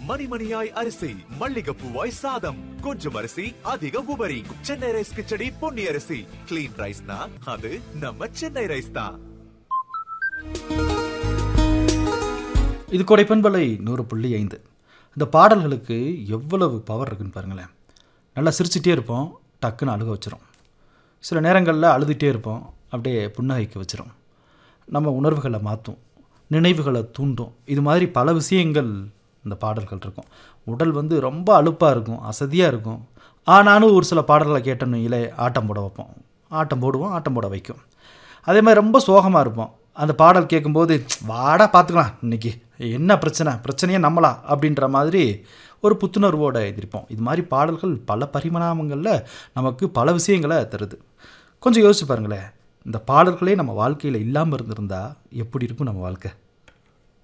மணிமணியாய் அரிசி மல்லிகைப்பூவாய் சாதம் கொஞ்சம் அரிசி அதிக உபரி சென்னை ரைஸ் கிச்சடி பொன்னி அரிசி கிளீன் ரைஸ்னா அது நம்ம சென்னை ரைஸ் தான் இது கொடை பண்பலை நூறு புள்ளி ஐந்து இந்த பாடல்களுக்கு எவ்வளவு பவர் இருக்குன்னு பாருங்களேன் நல்லா சிரிச்சிட்டே இருப்போம் டக்குன்னு அழுக வச்சிரும் சில நேரங்களில் அழுதுகிட்டே இருப்போம் அப்படியே புன்னகைக்க வச்சிரும் நம்ம உணர்வுகளை மாற்றும் நினைவுகளை தூண்டும் இது மாதிரி பல விஷயங்கள் இந்த பாடல்கள் இருக்கும் உடல் வந்து ரொம்ப அலுப்பாக இருக்கும் அசதியாக இருக்கும் ஆனாலும் ஒரு சில பாடல்களை கேட்டோன்னு இல்லை ஆட்டம் போட வைப்போம் ஆட்டம் போடுவோம் ஆட்டம் போட வைக்கும் அதே மாதிரி ரொம்ப சோகமாக இருப்போம் அந்த பாடல் கேட்கும்போது வாடா பார்த்துக்கலாம் இன்னைக்கு என்ன பிரச்சனை பிரச்சனையே நம்மளா அப்படின்ற மாதிரி ஒரு புத்துணர்வோடு எழுதியிருப்போம் இது மாதிரி பாடல்கள் பல பரிமாணங்களில் நமக்கு பல விஷயங்களை தருது கொஞ்சம் யோசிச்சு பாருங்களேன் இந்த பாடல்களே நம்ம வாழ்க்கையில் இல்லாமல் இருந்திருந்தா எப்படி இருக்கும் நம்ம வாழ்க்கை